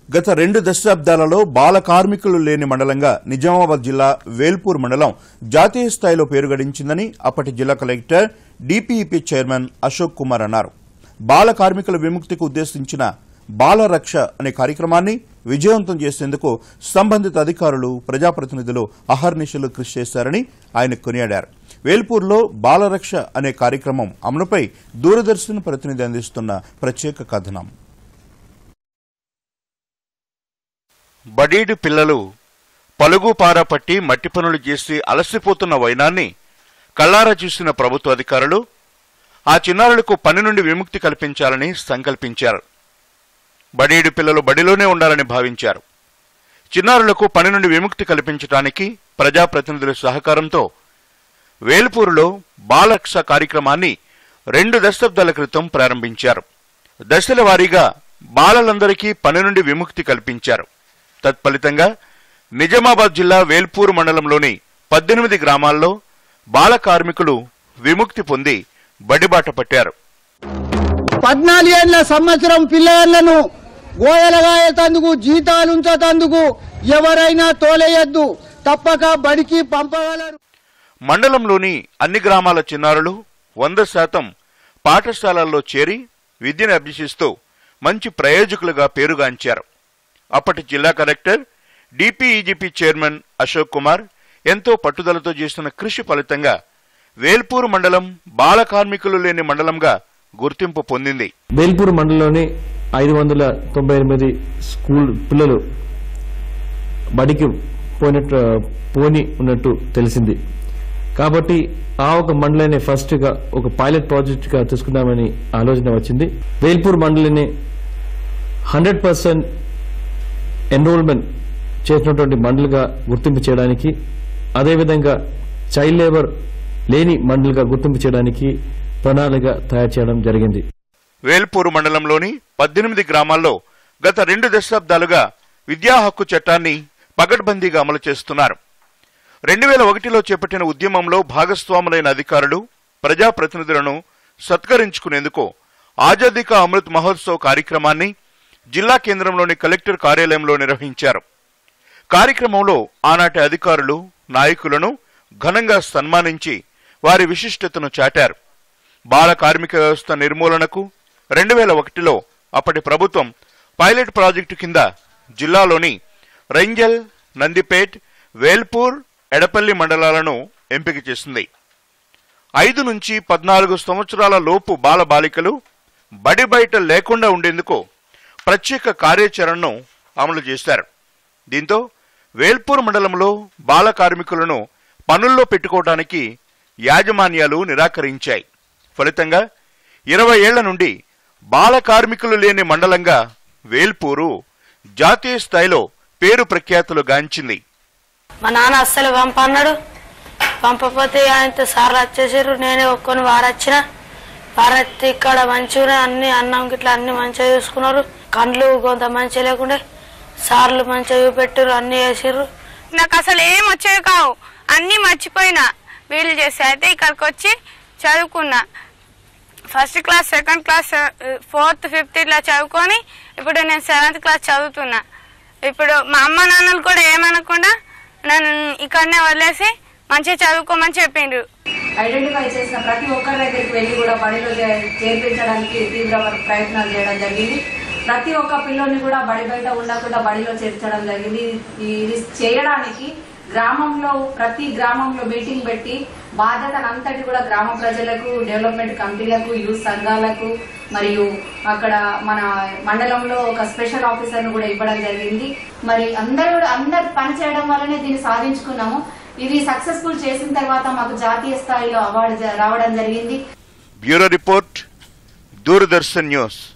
గత రెండు దశాబ్దాలలో బాల కార్మికులు లేని మండలంగా నిజామాబాద్ జిల్లా వేల్పూర్ మండలం జాతీయ స్థాయిలో పేరు గడించిందని అప్పటి జిల్లా collector DPEP chairman Ashok Kumar అన్నారు బాల కార్మికుల విముక్తికి ఉద్దేశించిన బాల రక్ష అనే కార్యక్రమాన్ని విజయవంతం చేసేందుకు సంబంధిత అధికారులు ప్రజాప్రతినిధులు అహర్నిశలు కృషి చేశారని ఆయన కొనియాడారు వేల్పూర్లో బాలరక్ష అనే కార్యక్రమం అమలుపై దూరదర్శన్ ప్రతినిధి అందిస్తున్న ప్రత్యేక కథనం బడీడు పిల్లలు పలుగు పార పట్టి మట్టి పనులు చేసి అలసిపోతున్న వైనాన్ని కళ్ళారా చూసిన ప్రభుత్వ అధికారులు ఆ చిన్నారులకు పని నుండి విముక్తి కల్పించాలని సంకల్పించారు బడీడు పిల్లలు బడిలోనే ఉండాలని భావించారు చిన్నారులకు పని నుండి విముక్తి కల్పించడానికి ప్రజాప్రతినిధుల సహకారంతో వేల్పూరులో బాలరక్ష కార్యక్రమాన్ని రెండు దశాబ్దాల క్రితం ప్రారంభించారు దశల వారీగా బాలలందరికీ పని నుండి విముక్తి కల్పించారు తత్ఫలితంగా నిజామాబాద్ జిల్లా వేల్పూర్ మండలంలోని పద్దెనిమిది గ్రామాల్లో బాల కార్మికులు విముక్తి పొంది బడిబాట పట్టారు పద్నాలుగేళ్ల సంవత్సరం పిల్లలను గోయలగాయేతందుకు జీతాలు ఉంచతందుకు ఎవరైనా తోలేయద్దు తప్పక బడికి పంపగలరు మండలంలోని అన్ని గ్రామాల చిన్నారులు వంద శాతం పాఠశాలల్లో చేరి విద్యను అభ్యసిస్తూ మంచి ప్రయోజకులుగా పేరుగాంచారు అప్పటి జిల్లా collector DPEGP chairman Ashok Kumar ఎంతో పట్టుదలతో చేస్తున్న కృషి ఫలితంగా వేల్పూర్ మండలం బాల కార్మికులు లేని మండలంగా గుర్తింపు పొందింది బేల్పూర్ మండలంలోని ఐదు వందల తొంభై ఎనిమిది స్కూల్ పిల్లలు బడికి పోయినట్టు పోని ఉన్నట్టు తెలిసింది కాబట్టి ఆ ఒక మండలిని ఫస్ట్ గా ఒక పైలట్ ప్రాజెక్ట్ గా తీసుకుందామని ఆలోచన వచ్చింది వేల్పూర్ మండలిని హండ్రెడ్ పర్సెంట్ ఎన్రోల్మెంట్ చేసినటువంటి మండలిగా గుర్తింపు చేయడానికి అదేవిధంగా చైల్డ్ లేబర్ లేని మండలిగా గుర్తింపు చేయడానికి ప్రణాళిక తయారు చేయడం జరిగింది వేల్పూరు మండలంలోని పద్దెనిమిది గ్రామాల్లో గత రెండు దశాబ్దాలుగా విద్యా హక్కు చట్టాన్ని పగడ్బందీగా అమలు చేస్తున్నారు రెండు వేల ఒకటిలో చేపట్టిన ఉద్యమంలో భాగస్వాములైన అధికారులు ప్రజాప్రతినిధులను సత్కరించుకునేందుకు ఆజాదీ కా అమృత్ మహోత్సవ్ కార్యక్రమాన్ని జిల్లా కేంద్రంలోని కలెక్టర్ కార్యాలయంలో నిర్వహించారు కార్యక్రమంలో ఆనాటి అధికారులు నాయకులను ఘనంగా సన్మానించి వారి విశిష్టతను చాటారు బాల కార్మిక వ్యవస్థ నిర్మూలనకు రెండు వేల ఒకటిలో అప్పటి ప్రభుత్వం పైలట్ ప్రాజెక్టు కింద జిల్లాలోని రంజల్ నందిపేట్ వేల్పూర్ ఎడపల్లి మండలాలను ఎంపిక చేసింది ఐదు నుంచి పద్నాలుగు సంవత్సరాల లోపు బాల బాలికలు బడి బయట లేకుండా ఉండేందుకు ప్రత్యేక కార్యాచరణను అమలు చేశారు దీంతో వేల్పూర్ మండలంలో బాల కార్మికులను పనుల్లో పెట్టుకోవడానికి యాజమాన్యాలు నిరాకరించాయి ఫలితంగా ఇరవై ఏళ్ల నుండి బాల కార్మికులు లేని మండలంగా వేల్పూరు జాతీయ స్థాయిలో పేరు ప్రఖ్యాతులు గాంచింది మా నాన్న అస్సలు పంపన్నాడు పంపకపోతే ఆయనతో సార్లు వచ్చేసారు నేనే ఒక్కొని వారొచ్చిన వారొత్తి ఇక్కడ మంచిగా అన్ని అన్నం గిట్లా అన్ని మంచిగా చూసుకున్నారు కండ్లు కొంత మంచిగా లేకుండే సార్లు మంచిగా చూపెట్టారు అన్ని వేసారు నాకు అసలు ఏం వచ్చేవి కావు అన్నీ మర్చిపోయినా వీళ్ళు చేస్తే అయితే ఇక్కడికి వచ్చి చదువుకున్నా first class second class fourth fifth ఇట్లా చదువుకొని ఇప్పుడు నేను సెవెంత్ క్లాస్ చదువుతున్నా ఇప్పుడు మా అమ్మ నాన్నలు కూడా ఏమనకుండా నన్ను ఇక్కడనే వదిలేసి మంచిగా చదువుకోమని చెప్పిండ్రు ఐడెంటిఫై చేసిన ప్రతి ఒక్కరి దగ్గరికి వెళ్ళి కూడా బడిలో చే- చేర్పించడానికి తీవ్ర ప్రయత్నాలు చేయడం జరిగింది ప్రతి ఒక్క పిల్లోని కూడా బడి బయట ఉండకుండా బడిలో చేర్చడం జరిగింది ఇది చేయడానికి గ్రామంలో ప్రతి గ్రామంలో మీటింగ్ పెట్టి బాధ్యతను అంతటి కూడా గ్రామ ప్రజలకు డెవలప్మెంట్ కమిటీలకు యూత్ సంఘాలకు మరియు అక్కడ మన మండలంలో ఒక స్పెషల్ ఆఫీసర్ను కూడా ఇవ్వడం జరిగింది మరి అందరూ కూడా అందరు పని చేయడం వల్లనే దీన్ని సాధించుకున్నాము ఇది సక్సెస్ఫుల్ చేసిన తర్వాత మాకు జాతీయ స్థాయిలో అవార్డు జ- రావడం జరిగింది బ్యూరో రిపోర్ట్ దూరదర్శన్ న్యూస్